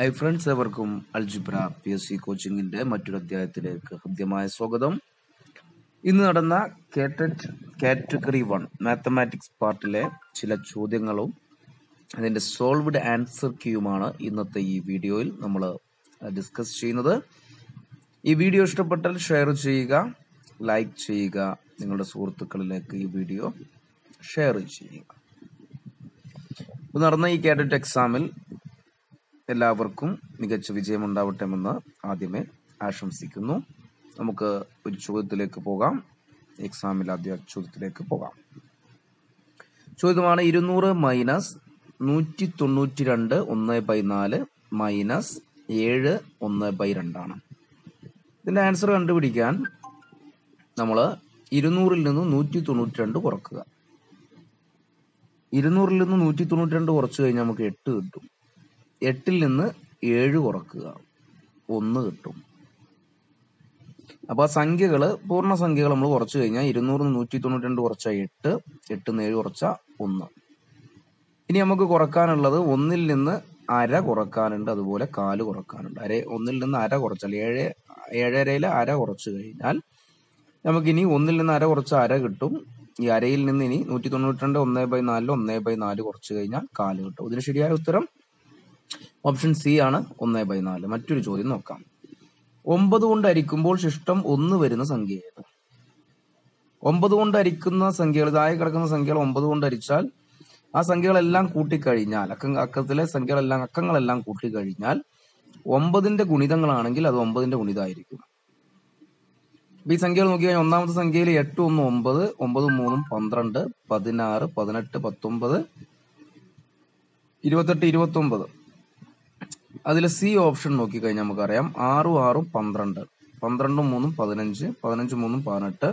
high friends എവർക്കും Algebra P S C കോച്ചിങ്ങിന്റെ മറ്റൊരു അധ്യായത്തിലേക്ക് ഹൃദ്യമായ സ്വാഗതം ഇന്ന് നടന്ന കേട്ടറ്റ് കാറ്റഗറി വൺ മാത്തമാറ്റിക്സ് പാർട്ടിലെ ചില ചോദ്യങ്ങളും അതിന്റെ സോൾവ്ഡ് ആൻസർ ക്യൂമാണ് ഇന്നത്തെ ഈ വീഡിയോയിൽ നമ്മൾ ഡിസ്കസ് ചെയ്യുന്നത് ഈ വീഡിയോ ഇഷ്ടപ്പെട്ടാൽ ഷെയർ ചെയ്യുക ലൈക്ക് ചെയ്യുക നിങ്ങളുടെ സുഹൃത്തുക്കളിലേക്ക് ഈ വീഡിയോ ഷെയർ ചെയ്യുക ഇപ്പൊ നടന്ന ഈ കാഡറ്റ് എക്സാമിൽ എല്ലാവർക്കും മികച്ച വിജയമുണ്ടാവട്ടെ എന്ന് ആദ്യമേ ആശംസിക്കുന്നു നമുക്ക് ഒരു ചോദ്യത്തിലേക്ക് പോകാം എക്സാമിൽ ആദ്യ ചോദ്യത്തിലേക്ക് പോകാം ചോദ്യമാണ് ഇരുന്നൂറ് മൈനസ് നൂറ്റി തൊണ്ണൂറ്റി രണ്ട് ഒന്ന് ബൈ നാല് മൈനസ് ഏഴ് ഒന്ന് ബൈ രണ്ടാണ് ഇതിന്റെ ആൻസർ കണ്ടുപിടിക്കാൻ നമ്മൾ ഇരുന്നൂറിൽ നിന്ന് നൂറ്റി തൊണ്ണൂറ്റി രണ്ട് കുറക്കുക ഇരുന്നൂറിൽ നിന്ന് നൂറ്റി തൊണ്ണൂറ്റി രണ്ട് കുറച്ച് കഴിഞ്ഞാൽ നമുക്ക് എട്ട് കിട്ടും എട്ടിൽ നിന്ന് ഏഴ് കുറക്കുക ഒന്ന് കിട്ടും അപ്പൊ ആ സംഖ്യകള് പൂർണ്ണ സംഖ്യകൾ നമ്മൾ കുറച്ച് കഴിഞ്ഞാൽ ഇരുന്നൂറ് നൂറ്റി തൊണ്ണൂറ്റി രണ്ട് കുറച്ച എട്ട് എട്ട് നിന്ന് ഏഴ് കുറച്ച ഒന്ന് ഇനി നമുക്ക് കുറക്കാനുള്ളത് ഒന്നിൽ നിന്ന് അര കുറക്കാനുണ്ട് അതുപോലെ കാല് കുറക്കാനുണ്ട് അര ഒന്നിൽ നിന്ന് അര കുറച്ചാൽ ഏഴ് ഏഴരയിൽ അര കുറച്ച് കഴിഞ്ഞാൽ നമുക്കിനി ഒന്നിൽ നിന്ന് അര കുറച്ച അര കിട്ടും ഈ അരയിൽ നിന്ന് ഇനി നൂറ്റി തൊണ്ണൂറ്റി രണ്ട് ഒന്നേ ബൈ നാലിൽ ഒന്നേ ബൈ നാല് കുറച്ച് കഴിഞ്ഞാൽ കാല് കിട്ടും ഇതിന് ശരിയായ ഉത്തരം ഓപ്ഷൻ സി ആണ് ഒന്നേ ബൈ നാല് മറ്റൊരു ചോദ്യം നോക്കാം ഒമ്പത് കൊണ്ട് അരിക്കുമ്പോൾ ശിഷ്ടം ഒന്ന് വരുന്ന സംഖ്യ ഏത് ഒമ്പത് കൊണ്ട് അരിക്കുന്ന സംഖ്യകൾ താഴെ കിടക്കുന്ന സംഖ്യകൾ ഒമ്പത് കൊണ്ട് അരിച്ചാൽ ആ സംഖ്യകളെല്ലാം കൂട്ടിക്കഴിഞ്ഞാൽ അക്ക അക്കത്തിലെ സംഖ്യകളെല്ലാം അക്കങ്ങളെല്ലാം കൂട്ടിക്കഴിഞ്ഞാൽ ഒമ്പതിന്റെ ഗുണിതങ്ങളാണെങ്കിൽ അത് ഒമ്പതിന്റെ ഗുണിതമായിരിക്കും അപ്പൊ ഈ സംഖ്യകൾ നോക്കി കഴിഞ്ഞാൽ ഒന്നാമത്തെ സംഖ്യയിൽ എട്ട് ഒന്ന് ഒമ്പത് ഒമ്പത് മൂന്നും പന്ത്രണ്ട് പതിനാറ് പതിനെട്ട് പത്തൊമ്പത് ഇരുപത്തെട്ട് ഇരുപത്തി ഒമ്പത് അതിൽ സി ഓപ്ഷൻ നോക്കിക്കഴിഞ്ഞാൽ നമുക്കറിയാം ആറും ആറും പന്ത്രണ്ട് പന്ത്രണ്ടും മൂന്നും പതിനഞ്ച് പതിനഞ്ച് മൂന്നും പതിനെട്ട്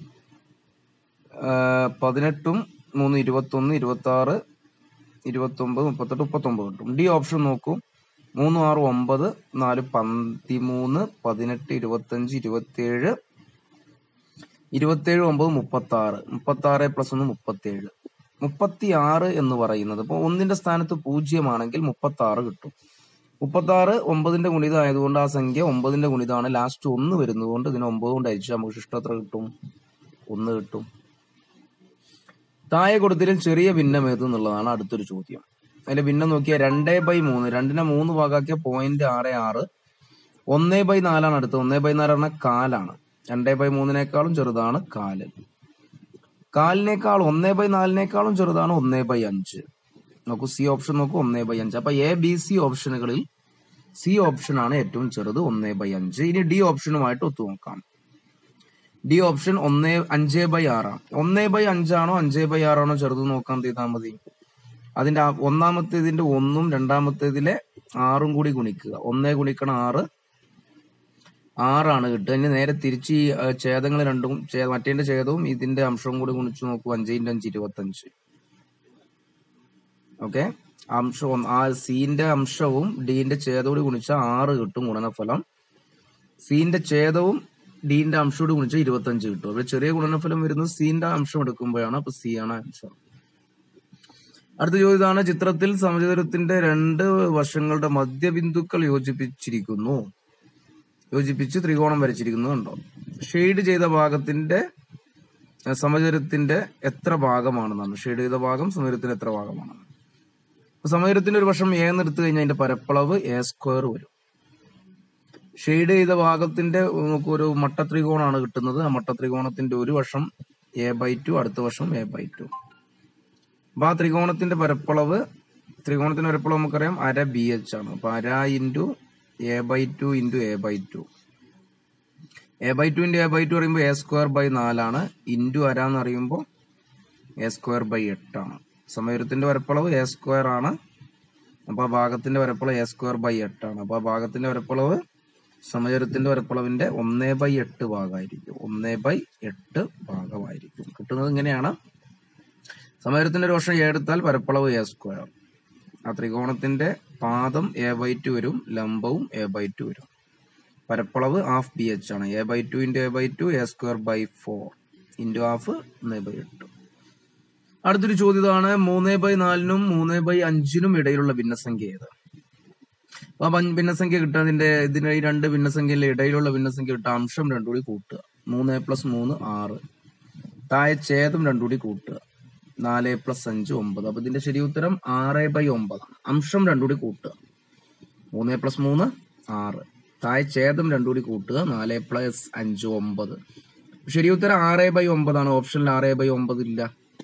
പതിനെട്ടും മൂന്ന് ഇരുപത്തൊന്ന് ഇരുപത്തി ആറ് ഇരുപത്തി ഒമ്പത് മുപ്പത്തെട്ട് മുപ്പത്തൊമ്പത് കിട്ടും ഡി ഓപ്ഷൻ നോക്കൂ മൂന്ന് ആറ് ഒമ്പത് നാല് പതിമൂന്ന് പതിനെട്ട് ഇരുപത്തഞ്ച് ഇരുപത്തിയേഴ് ഇരുപത്തിയേഴ് ഒമ്പത് മുപ്പത്തി ആറ് മുപ്പത്തി ആറ് പ്ലസ് ഒന്ന് മുപ്പത്തിയേഴ് മുപ്പത്തി ആറ് എന്ന് പറയുന്നത് ഇപ്പൊ ഒന്നിന്റെ സ്ഥാനത്ത് പൂജ്യമാണെങ്കിൽ മുപ്പത്തി ആറ് കിട്ടും മുപ്പത്തി ആറ് ഒമ്പതിന്റെ ഗുണിതം ആയതുകൊണ്ട് ആ സംഖ്യ ഒമ്പതിന്റെ ഗുണിതമാണ് ലാസ്റ്റ് ഒന്ന് വരുന്നതുകൊണ്ട് ഇതിന് ഒമ്പത് കൊണ്ട് അരിച്ചാൽ നമുക്ക് ശിഷ്ടം എത്ര കിട്ടും ഒന്ന് കിട്ടും താഴെ കൊടുത്തതിൽ ചെറിയ ഭിന്നം ഏത് എന്നുള്ളതാണ് അടുത്തൊരു ചോദ്യം അതിന്റെ ഭിന്നം നോക്കിയാൽ രണ്ടേ ബൈ മൂന്ന് രണ്ടിനെ മൂന്ന് ഭാഗമാക്കിയ പോയിന്റ് ആറ് ആറ് ഒന്നേ ബൈ നാലാണ് അടുത്തത് ഒന്നേ ബൈ നാല് പറഞ്ഞാൽ കാലാണ് രണ്ടേ ബൈ മൂന്നിനേക്കാളും ചെറുതാണ് കാല് കാലിനേക്കാൾ ഒന്നേ ബൈ നാലിനേക്കാളും ചെറുതാണ് ഒന്നേ ബൈ അഞ്ച് നോക്കൂ സി ഓപ്ഷൻ നോക്കൂ ഒന്നേ ബൈ അഞ്ച് അപ്പൊ എ ബി സി ഓപ്ഷനുകളിൽ സി ഓപ്ഷൻ ആണ് ഏറ്റവും ചെറുത് ഒന്നേ ബൈ അഞ്ച് ഇനി ഡി ഓപ്ഷനുമായിട്ട് ഒത്തുനോക്കാം ഡി ഓപ്ഷൻ ഒന്നേ അഞ്ചേ ബൈ ആറാണ് ഒന്നേ ബൈ അഞ്ചാണോ അഞ്ചേ ബൈ ആറാണോ ചെറുത് നോക്കാൻ ചെയ്താൽ മതി അതിന്റെ ആ- ഒന്നാമത്തേതിന്റെ ഒന്നും രണ്ടാമത്തേതിലെ ആറും കൂടി ഗുണിക്കുക ഒന്നേ ഗുണിക്കണം ആറ് ആറാണ് കിട്ടുക ഇനി നേരെ തിരിച്ച് ഈ ഛേദങ്ങൾ രണ്ടും ഛേ- മറ്റേന്റെ ഛേദവും ഇതിന്റെ അംശവും കൂടി ഗുണിച്ചു നോക്കൂ അഞ്ചിന്റെ അഞ്ച് ഇരുപത്തഞ്ച് ഓക്കെ അംശം ഒന്ന്- ആ സീന്റെ അംശവും ഡിന്റെ ഛേദവും കൂടി ഗുണിച്ചാൽ ആറ് കിട്ടും ഗുണനഫലം സീന്റെ ഛേദവും ഡിന്റെ അംശവും കൂടി ഗുണിച്ചാൽ ഇരുപത്തഞ്ച് കിട്ടും അവിടെ ചെറിയ ഗുണനഫലം വരുന്നത് സീന്റെ അംശം എടുക്കുമ്പോഴാണ് അപ്പൊ സി ആണ് ആൻസർ അടുത്ത ചോദ്യം ഇതാണ് ചിത്രത്തിൽ സമചതുരത്തിന്റെ രണ്ട് വശങ്ങളുടെ മധ്യബിന്ദുക്കൾ യോജിപ്പിച്ചിരിക്കുന്നു യോജിപ്പിച്ച് ത്രികോണം വരച്ചിരിക്കുന്നു കണ്ടോ ഷെയ്ഡ് ചെയ്ത ഭാഗത്തിന്റെ അഹ് സമചതുരത്തിന്റെ എത്ര ഭാഗമാണെന്നാണ് ഷെയ്ഡ് ചെയ്ത ഭാഗം സമചതുരത്തിന്റെ എത്ര ഭാഗമാണ് അപ്പൊ സമചതുരത്തിന്റെ ഒരു വശം എ എന്ന് എടുത്തു കഴിഞ്ഞാൽ അതിന്റെ പരപ്പളവ് എ സ്ക്വയർ വരും ഷെയ്ഡ് ചെയ്ത ഭാഗത്തിന്റെ നമുക്ക് ഒരു മട്ട ത്രികോണാണ് കിട്ടുന്നത് ആ മട്ട ത്രികോണത്തിന്റെ ഒരു വശം എ ബൈ ടു അടുത്ത വശം എ ബൈ ടു അപ്പൊ ആ ത്രികോണത്തിന്റെ പരപ്പളവ് ത്രികോണത്തിന്റെ പരപ്പളവ് നമുക്കറിയാം അര ബി എച്ച് ആണ് അപ്പൊ അര into A by two into A by two A by two into A by two പറയുമ്പോൾ എ സ്ക്വയർ ബൈ നാലാണ് ഇൻറ്റു അര എന്ന് പറയുമ്പോൾ എ സ്ക്വയർ ബൈ എട്ടാണ് സമയത്തിന്റെ പരപ്പളവ് എ സ്ക്വയർ ആണ് അപ്പൊ ആ ഭാഗത്തിന്റെ പരപ്പളവ് എ സ്ക്വയർ ബൈ എട്ടാണ് അപ്പൊ ആ ഭാഗത്തിന്റെ പരപ്പളവ് സമചരത്തിന്റെ പരപ്പളവിന്റെ ഒന്നേ ബൈ എട്ട് ഭാഗമായിരിക്കും ഒന്നേ ബൈ എട്ട് ഭാഗമായിരിക്കും കിട്ടുന്നത് ഇങ്ങനെയാണ് സമചരത്തിന്റെ ഒരു വശം എ എടുത്താൽ പരപ്പളവ് എ സ്ക്വയർ ആ ത്രികോണത്തിന്റെ പാദം എ ബൈ ടു വരും ലംബവും എ ബൈ ടു വരും പരപ്പളവ് ഹാഫ് ബി എച്ച് ആണ് A by two into A by two A square by four into half ഒന്ന് ബൈ എട്ട് അടുത്തൊരു ചോദ്യം ഇതാണ് മൂന്ന് ബൈ നാലിനും മൂന്ന് ബൈ അഞ്ചിനും ഇടയിലുള്ള ഭിന്നസംഖ്യ ഏത് അപ്പൊ ആ പഞ്ച- ഭിന്നസംഖ്യ കിട്ടാൻ ഇതിന്റെ ഇതിന്റെ ഈ രണ്ട് ഭിന്നസംഖ്യയിലെ ഇടയിലുള്ള ഭിന്നസംഖ്യ കിട്ടാൻ അംശം രണ്ടും കൂടി കൂട്ടുക മൂന്ന് പ്ലസ് മൂന്ന് ആറ് താഴെ ഛേദം രണ്ടും കൂടി കൂട്ടുക നാല് പ്ലസ് അഞ്ച് ഒമ്പത് അപ്പൊ ഇതിന്റെ ശരി ഉത്തരം ആറ് ബൈ ഒമ്പതാണ് അംശം രണ്ടും കൂടി കൂട്ടുക മൂന്ന് പ്ലസ് മൂന്ന് ആറ് താഴെ ഛേദം രണ്ടും കൂടി കൂട്ടുക നാല് പ്ലസ് അഞ്ച് ഒമ്പത് ശരി ഉത്തരം ആറ് ബൈ ഒമ്പതാണ് ഓപ്ഷനിൽ ആറ് ബൈ ഒമ്പത് ഇല്ല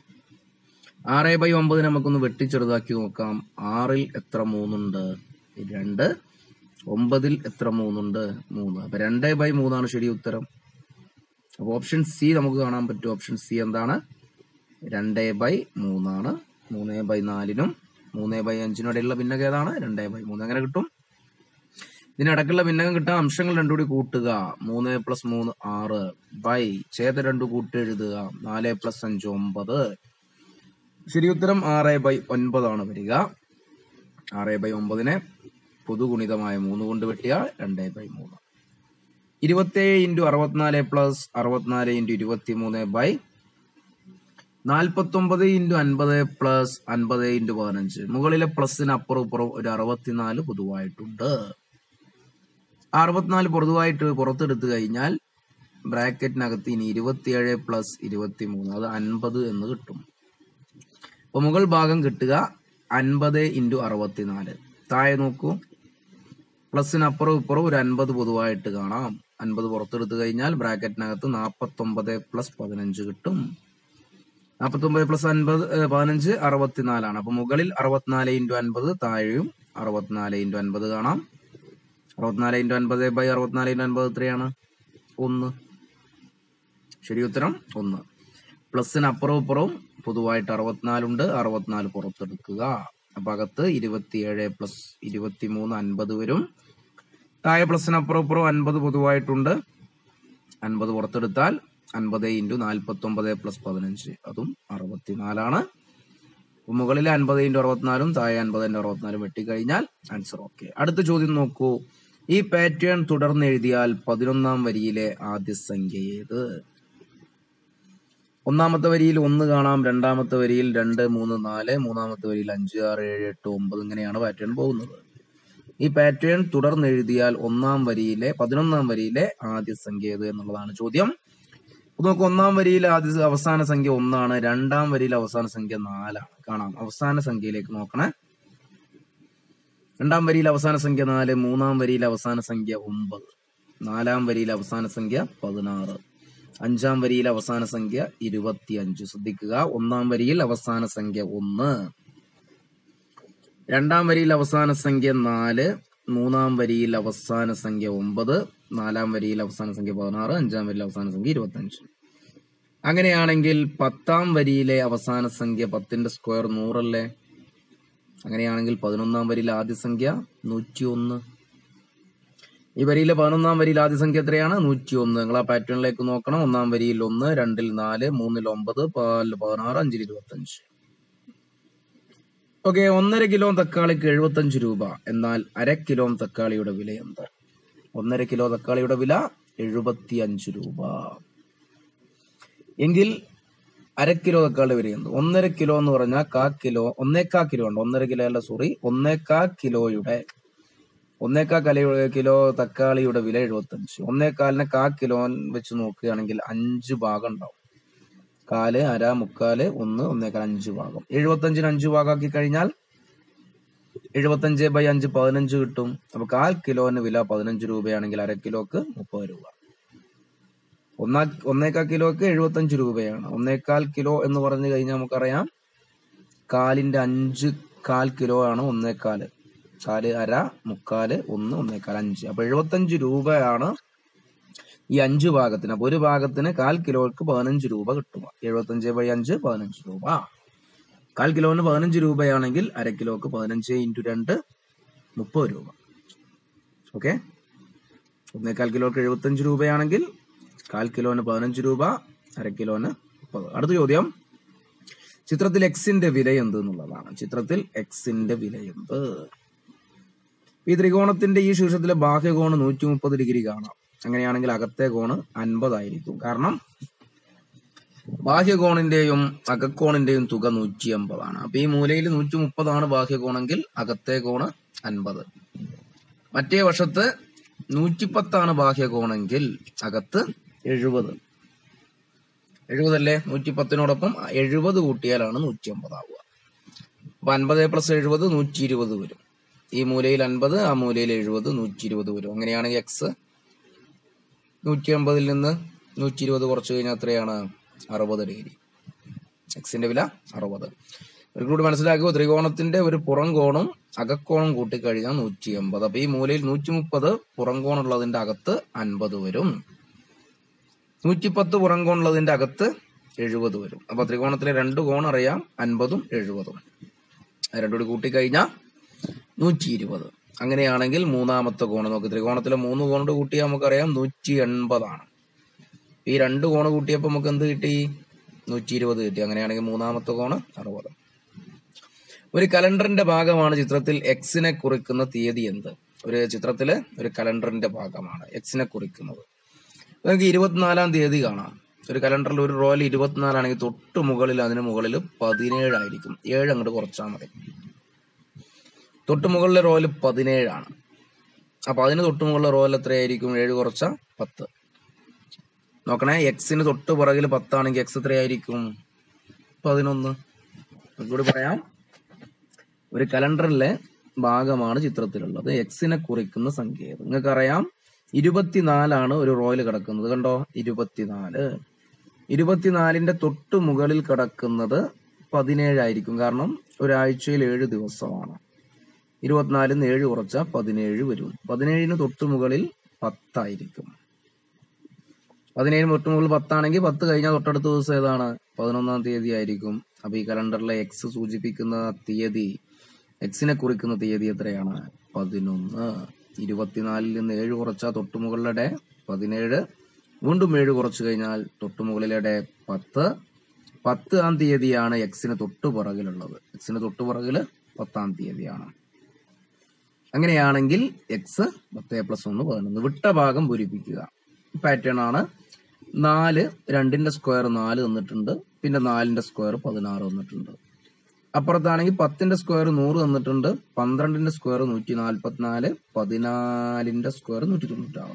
ആറ് ബൈ ഒമ്പത് നമുക്കൊന്ന് വെട്ടിച്ചെറുതാക്കി നോക്കാം ആറിൽ എത്ര മൂന്നുണ്ട് രണ്ട് ഒമ്പതിൽ എത്ര മൂന്നുണ്ട് മൂന്ന് അപ്പൊ രണ്ട് ബൈ മൂന്നാണ് ശരി ഉത്തരം അപ്പൊ ഓപ്ഷൻ സി നമുക്ക് കാണാൻ പറ്റും ഓപ്ഷൻ സി എന്താണ് രണ്ട് ബൈ മൂന്നാണ് മൂന്ന് ബൈ നാലിനും മൂന്ന് ബൈ അഞ്ചിനും ഇടയിലുള്ള ഭിന്നകം ഏതാണ് രണ്ട് ബൈ മൂന്ന് അങ്ങനെ കിട്ടും ഇതിനിടക്കുള്ള ഭിന്നകം കിട്ടാൻ അംശങ്ങൾ രണ്ടും കൂടി കൂട്ടുക മൂന്ന് പ്ലസ് മൂന്ന് ആറ് ബൈ ഛേദ രണ്ട് കൂട്ടി എഴുതുക നാല് പ്ലസ് അഞ്ച് ഒമ്പത് ശരി ഉത്തരം ആറ് ബൈ ഒൻപതാണ് വരിക ആറ് ബൈ ഒമ്പതിനെ പൊതുഗുണിതമായ മൂന്ന് കൊണ്ട് വെട്ടിയാൽ രണ്ട് ബൈ മൂന്ന് ഇരുപത്തേഴ് ഇൻറ്റു അറുപത്തിനാല് പ്ലസ് അറുപത്തിനാല് ഇൻറ്റു ഇരുപത്തി മൂന്ന് ബൈ നാൽപ്പത്തൊമ്പത് ഇൻറ്റു അൻപത് പ്ലസ് അൻപത് ഇൻറ്റു പതിനഞ്ച് മുകളിലെ പ്ലസിന് അപ്പുറം ഇപ്പുറം ഒരു അറുപത്തിനാല് പൊതുവായിട്ടുണ്ട് ആ അറുപത്തിനാല് പൊതുവായിട്ട് പുറത്തെടുത്തു കഴിഞ്ഞാൽ ബ്രാക്കറ്റിനകത്ത് ഇനി ഇരുപത്തിയേഴ് പ്ലസ് ഇരുപത്തി മൂന്ന് അത് അൻപത് എന്ന് കിട്ടും അപ്പൊ മുകൾ ഭാഗം കിട്ടുക അൻപത് ഇൻറ്റു അറുപത്തിനാല് താഴെ നോക്കൂ പ്ലസിന് അപ്പുറം ഇപ്പുറം ഒരു അൻപത് പൊതുവായിട്ട് കാണാം അൻപത് പുറത്തെടുത്തു കഴിഞ്ഞാൽ ബ്രാക്കറ്റിനകത്ത് നാൽപ്പത്തൊമ്പത് പ്ലസ് പതിനഞ്ച് കിട്ടും നാൽപ്പത്തൊമ്പത് പ്ലസ് അൻപത് ഏഹ്, പതിനഞ്ച് അറുപത്തിനാലാണ് അപ്പൊ മുകളിൽ അറുപത്തിനാല് ഇൻറ്റു അൻപത് താഴെയും അറുപത്തിനാല് ഇൻറ്റു അൻപത് കാണാം അറുപത്തിനാല് ഇൻറ്റു അൻപത് ബൈ അറുപത്തിനാല് ഇൻറ്റു അൻപത് എത്രയാണ് ഒന്ന് ശരി ഉത്തരം ഒന്ന് പ്ലസിന് അപ്പുറവും ഇപ്പുറവും പൊതുവായിട്ട് അറുപത്തിനാലുണ്ട് അറുപത്തിനാല് പുറത്തെടുക്കുക അപ്പൊ അകത്ത് ഇരുപത്തിയേഴ് പ്ലസ് ഇരുപത്തിമൂന്ന് അൻപത് വരും താഴെ പ്ലസിന് അപ്പുറവും ഇപ്പുറവും അൻപത് പൊതുവായിട്ടുണ്ട് അൻപത് പുറത്തെടുത്താൽ അൻപത് ഇൻറ്റു നാൽപ്പത്തി ഒമ്പത് പ്ലസ് പതിനഞ്ച് അതും അറുപത്തിനാലാണ് അപ്പൊ മുകളിൽ അൻപത് ഇൻറ്റു അറുപത്തിനാലും താഴെ അൻപത് ഇൻറ്റു അറുപത്തിനാലും വെട്ടിക്കഴിഞ്ഞാൽ ആൻസർ ഓക്കെ അടുത്ത ചോദ്യം നോക്കൂ ഈ പാറ്റേൺ തുടർന്ന് എഴുതിയാൽ പതിനൊന്നാം വരിയിലെ ആദ്യ സംഖ്യ ഏത് ഒന്നാമത്തെ വരിയിൽ ഒന്ന് കാണാം രണ്ടാമത്തെ വരിയിൽ രണ്ട് മൂന്ന് നാല് മൂന്നാമത്തെ വരിയിൽ അഞ്ച് ആറ് ഏഴ് എട്ട് ഒമ്പത് ഇങ്ങനെയാണ് പാറ്റേൺ പോകുന്നത് ഈ പാറ്റേൺ തുടർന്ന് എഴുതിയാൽ ഒന്നാം വരിയിലെ പതിനൊന്നാം വരിയിലെ ആദ്യ സംഖ്യ ഏത് എന്നുള്ളതാണ് ചോദ്യം അപ്പൊ നോക്ക് ഒന്നാം വരിയിൽ ആദ്യ അവസാന സംഖ്യ ഒന്നാണ് രണ്ടാം വരിയിൽ അവസാന സംഖ്യ നാലാണ് കാണാം അവസാന സംഖ്യയിലേക്ക് നോക്കണേ രണ്ടാം വരിയിൽ അവസാന സംഖ്യ നാല് മൂന്നാം വരിയിൽ അവസാന സംഖ്യ ഒമ്പത് നാലാം വരിയിൽ അവസാന സംഖ്യ പതിനാറ് അഞ്ചാം വരിയിൽ അവസാന സംഖ്യ ഇരുപത്തിയഞ്ച് ശ്രദ്ധിക്കുക ഒന്നാം വരിയിൽ അവസാന സംഖ്യ ഒന്ന് രണ്ടാം വരിയിൽ അവസാന സംഖ്യ നാല് മൂന്നാം വരിയിൽ അവസാന സംഖ്യ ഒമ്പത് നാലാം വരിയിൽ അവസാന സംഖ്യ പതിനാറ് അഞ്ചാം വരിയിൽ അവസാന സംഖ്യ ഇരുപത്തഞ്ച് അങ്ങനെയാണെങ്കിൽ പത്താം വരിയിലെ അവസാന സംഖ്യ പത്തിന്റെ സ്ക്വയർ നൂറല്ലേ അങ്ങനെയാണെങ്കിൽ പതിനൊന്നാം വരിയിലെ ആദ്യ സംഖ്യ നൂറ്റി ഒന്ന് ഈ വരിയിലെ പതിനൊന്നാം വരിയിൽ ആദ്യ സംഖ്യ എത്രയാണ് നൂറ്റി ഒന്ന് നിങ്ങൾ ആ പാറ്റേണിലേക്ക് നോക്കണം ഒന്നാം വരിയിൽ ഒന്ന് രണ്ടിൽ നാല് മൂന്നിൽ ഒമ്പത് പാലിൽ പതിനാറ് അഞ്ചിൽ ഇരുപത്തഞ്ച് ഓക്കെ ഒന്നര കിലോ തക്കാളിക്ക് എഴുപത്തഞ്ച് രൂപ എന്നാൽ അര കിലോ തക്കാളിയുടെ വില എന്ത് ഒന്നര കിലോ തക്കാളിയുടെ വില എഴുപത്തി അഞ്ച് രൂപ എങ്കിൽ അര കിലോ തക്കാളി വില എന്ത് ഒന്നര കിലോ എന്ന് പറഞ്ഞാൽ കാ കിലോ ഒന്നേക്കാ കിലോ ഉണ്ട് ഒന്നര കിലോ അല്ല സോറി ഒന്നേക്കാ കിലോയുടെ ഒന്നേക്കാ കലയോ കിലോ തക്കാളിയുടെ വില എഴുപത്തഞ്ച് ഒന്നേക്കാലിനെ കാ കിലോ വെച്ച് നോക്കുകയാണെങ്കിൽ അഞ്ച് ഭാഗം ഉണ്ടാവും കാല് അര മുക്കാല് ഒന്ന് ഒന്നേക്കാൽ അഞ്ച് ഭാഗം എഴുപത്തഞ്ചിന് അഞ്ച് ഭാഗമാക്കി കഴിഞ്ഞാൽ എഴുപത്തഞ്ച് ബൈ അഞ്ച് പതിനഞ്ച് കിട്ടും അപ്പൊ കാൽ കിലോന് വില പതിനഞ്ച് രൂപയാണെങ്കിൽ അര കിലോക്ക് മുപ്പത് രൂപ ഒന്നാ ഒന്നേക്കാൽ കിലോക്ക് എഴുപത്തഞ്ച് രൂപയാണ് ഒന്നേക്കാൽ കിലോ എന്ന് പറഞ്ഞു കഴിഞ്ഞാൽ നമുക്കറിയാം കാലിന്റെ അഞ്ച് കാൽ കിലോ ആണ് ഒന്നേക്കാല് കാല് അര മുക്കാല് ഒന്ന് ഒന്നേക്കാൽ അഞ്ച് അപ്പൊ എഴുപത്തഞ്ച് രൂപയാണ് ഈ അഞ്ച് ഭാഗത്തിന് അപ്പൊ ഒരു ഭാഗത്തിന് കാൽ കിലോക്ക് പതിനഞ്ച് രൂപ കിട്ടുക എഴുപത്തഞ്ച് ബൈ അഞ്ച് പതിനഞ്ച് രൂപ കാൽ കിലോന് പതിനഞ്ച് രൂപയാണെങ്കിൽ അര കിലോക്ക് പതിനഞ്ച് ഇൻറ്റു രണ്ട് മുപ്പത് രൂപ ഓക്കെ ഒന്നേക്കാൽ കിലോക്ക് എഴുപത്തഞ്ച് രൂപയാണെങ്കിൽ കാൽ കിലോന് പതിനഞ്ച് രൂപ അര കിലോന് മുപ്പത് അടുത്ത ചോദ്യം ചിത്രത്തിൽ എക്സിന്റെ വില എന്ത് എന്നുള്ളതാണ് ചിത്രത്തിൽ എക്സിന്റെ വില എന്ത് ഈ ത്രികോണത്തിന്റെ ഈ ശീർഷത്തിലെ ബാഹ്യകോണ് നൂറ്റി മുപ്പത് ഡിഗ്രി കാണാം അങ്ങനെയാണെങ്കിൽ അകത്തെ കോണ് അൻപതായിരിക്കും കാരണം ബാഹ്യകോണിന്റെയും അകക്കോണിന്റെയും തുക നൂറ്റി അമ്പതാണ് അപ്പൊ ഈ മൂലയിൽ നൂറ്റി മുപ്പതാണ് ബാഹ്യകോണെങ്കിൽ അകത്തെ കോണ് അൻപത് മറ്റേ വശത്ത് നൂറ്റിപ്പത്താണ് ബാഹ്യകോണെങ്കിൽ അകത്ത് എഴുപത് എഴുപതല്ലേ നൂറ്റിപ്പത്തിനോടൊപ്പം എഴുപത് കൂട്ടിയാലാണ് നൂറ്റി അമ്പത് ആവുക അപ്പൊ അൻപത് പ്ലസ് എഴുപത് നൂറ്റി ഇരുപത് വരും ഈ മൂലയിൽ അൻപത് ആ മൂലയിൽ എഴുപത് നൂറ്റി ഇരുപത് വരും അങ്ങനെയാണെങ്കിൽ എക്സ് നൂറ്റി അമ്പതിൽ നിന്ന് നൂറ്റി ഇരുപത് കുറച്ച് കഴിഞ്ഞാൽ എത്രയാണ് അറുപത് ഡിഗ്രി എക്സിന്റെ വില അറുപത് ഒരു കൂടി മനസ്സിലാക്കുക ത്രികോണത്തിന്റെ ഒരു പുറം കോണും അകക്കോണും കൂട്ടിക്കഴിഞ്ഞാൽ നൂറ്റി എൺപത് അപ്പൊ ഈ മൂലയിൽ നൂറ്റി മുപ്പത് പുറം കോണുള്ളതിന്റെ അകത്ത് അൻപത് വരും നൂറ്റിപ്പത്ത് പുറം കോണുള്ളതിന്റെ അകത്ത് എഴുപത് വരും അപ്പൊ ത്രികോണത്തിലെ രണ്ട് കോൺ അറിയാം അൻപതും എഴുപതും അത് രണ്ടും കൂടി കൂട്ടിക്കഴിഞ്ഞാൽ നൂറ്റി ഇരുപത് അങ്ങനെയാണെങ്കിൽ മൂന്നാമത്തെ കോണ് നോക്ക് ത്രികോണത്തിലെ മൂന്ന് കോണോട് കൂട്ടിയാൽ നമുക്കറിയാം നൂറ്റി എൺപതാണ് ഈ രണ്ട് കോണ് കൂട്ടിയപ്പോൾ നമുക്ക് എന്ത് കിട്ടി നൂറ്റി ഇരുപത് കിട്ടി അങ്ങനെയാണെങ്കിൽ മൂന്നാമത്തെ കോണ് അറുപത് ഒരു കലണ്ടറിന്റെ ഭാഗമാണ് ചിത്രത്തിൽ എക്സിനെ കുറിക്കുന്ന തീയതി എന്ത് ഒരു ചിത്രത്തില് ഒരു കലണ്ടറിന്റെ ഭാഗമാണ് എക്സിനെ കുറിക്കുന്നത് നമുക്ക് ഇരുപത്തിനാലാം തീയതി കാണാം ഒരു കലണ്ടറിൽ ഒരു റോയിൽ ഇരുപത്തിനാലാണെങ്കിൽ തൊട്ട് മുകളിൽ അതിന് മുകളിൽ പതിനേഴായിരിക്കും ഏഴ് അങ്ങോട്ട് കുറച്ചാൽ മതി തൊട്ട് മുകളിലെ റോയിൽ പതിനേഴാണ് അപ്പൊ അതിന് തൊട്ട് മുകളിലെ റോയിൽ എത്രയായിരിക്കും ഏഴ് കുറച്ച പത്ത് നോക്കണേ എക്സിന് തൊട്ട് പുറകിൽ പത്താണെങ്കിൽ എക്സ് എത്രയായിരിക്കും പതിനൊന്ന് കൂടി പറയാം ഒരു കലണ്ടറിലെ ഭാഗമാണ് ചിത്രത്തിലുള്ളത് എക്സിനെ കുറിക്കുന്ന സംഖ്യ നിങ്ങൾക്കറിയാം ഇരുപത്തിനാലാണ് ഒരു റോയിൽ കിടക്കുന്നത് കണ്ടോ ഇരുപത്തിനാല് ഇരുപത്തിനാലിന്റെ തൊട്ട് മുകളിൽ കിടക്കുന്നത് പതിനേഴായിരിക്കും കാരണം ഒരാഴ്ചയിൽ ഏഴ് ദിവസമാണ് ഇരുപത്തിനാലിന്ന് ഏഴ് കുറച്ച പതിനേഴ് വരും പതിനേഴിന് തൊട്ട് മുകളിൽ പത്തായിരിക്കും പതിനേഴിന് തൊട്ട് മുകളിൽ പത്താണെങ്കിൽ പത്ത് കഴിഞ്ഞാൽ തൊട്ടടുത്ത ദിവസം ഏതാണ് പതിനൊന്നാം തീയതി ആയിരിക്കും അപ്പൊ ഈ കലണ്ടറിലെ എക്സ് സൂചിപ്പിക്കുന്ന തീയതി എക്സിനെ കുറിക്കുന്ന തീയതി എത്രയാണ് പതിനൊന്ന് ഇരുപത്തിനാലിൽ നിന്ന് ഏഴ് കുറച്ചാൽ തൊട്ടുമുകളിലെ പതിനേഴ് വീണ്ടും ഏഴ് കുറച്ചു കഴിഞ്ഞാൽ തൊട്ടുമുകളിലെ പത്ത് പത്താം തീയതിയാണ് എക്സിന് തൊട്ടു പുറകിലുള്ളത് എക്സിന് തൊട്ടു പുറകില് പത്താം തീയതിയാണ് അങ്ങനെയാണെങ്കിൽ എക്സ് പത്ത് പ്ലസ് ഒന്ന് പതിനൊന്ന് വിട്ട ഭാഗം പൂരിപ്പിക്കുക പാറ്റേൺ ആണ് നാല് രണ്ടിന്റെ സ്ക്വയർ നാല് തന്നിട്ടുണ്ട് പിന്നെ നാലിന്റെ സ്ക്വയർ പതിനാറ് തന്നിട്ടുണ്ട് അപ്പുറത്താണെങ്കിൽ പത്തിന്റെ സ്ക്വയർ നൂറ് തന്നിട്ടുണ്ട് പന്ത്രണ്ടിന്റെ സ്ക്വയർ നൂറ്റി നാൽപ്പത്തിനാല് പതിനാലിന്റെ സ്ക്വയർ നൂറ്റി തൊണ്ണൂറ്റാറ്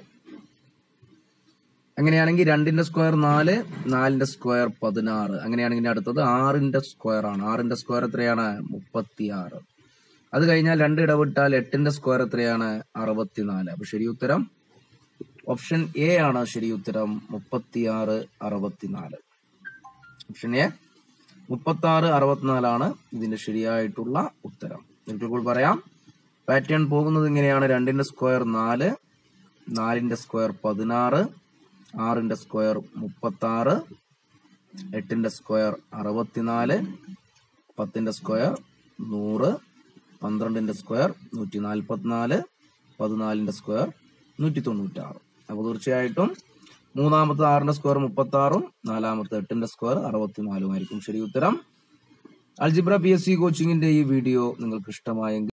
അങ്ങനെയാണെങ്കിൽ രണ്ടിന്റെ സ്ക്വയർ നാല് നാലിന്റെ സ്ക്വയർ പതിനാറ് അങ്ങനെയാണെങ്കിൽ അടുത്തത് ആറിന്റെ സ്ക്വയർ ആണ് ആറിന്റെ സ്ക്വയർ എത്രയാണ് മുപ്പത്തിയാറ് അത് കഴിഞ്ഞാൽ രണ്ട് ഇടവിട്ടാൽ എട്ടിന്റെ സ്ക്വയർ എത്രയാണ് അറുപത്തിനാല് അപ്പൊ ശരി ഉത്തരം ഓപ്ഷൻ എ ആണ് ശരി ഉത്തരം മുപ്പത്തിയാറ് അറുപത്തിനാല് ഓപ്ഷൻ എ മുപ്പത്തി ആറ് അറുപത്തിനാലാണ് ഇതിന്റെ ശരിയായിട്ടുള്ള ഉത്തരം ഒരിക്കൽ കൂടി പറയാം പാറ്റേൺ പോകുന്നത് ഇങ്ങനെയാണ് രണ്ടിന്റെ സ്ക്വയർ നാല് നാലിന്റെ സ്ക്വയർ പതിനാറ് ആറിന്റെ സ്ക്വയർ മുപ്പത്തി ആറ് എട്ടിന്റെ സ്ക്വയർ അറുപത്തിനാല് പത്തിന്റെ സ്ക്വയർ നൂറ് പന്ത്രണ്ടിന്റെ സ്ക്വയർ നൂറ്റി നാൽപ്പത്തിനാല് പതിനാലിന്റെ സ്ക്വയർ നൂറ്റി തൊണ്ണൂറ്റാറ് അപ്പൊ തീർച്ചയായിട്ടും മൂന്നാമത്തെ ആറിന്റെ സ്ക്വയർ മുപ്പത്തി ആറും നാലാമത്തെ എട്ടിന്റെ സ്ക്വയർ അറുപത്തിനാലും ആയിരിക്കും ശരി ഉത്തരം അൽജിബ്ര പി എസ് സി കോച്ചിങ്ങിന്റെ ഈ വീഡിയോ നിങ്ങൾക്ക് ഇഷ്ടമായെങ്കിൽ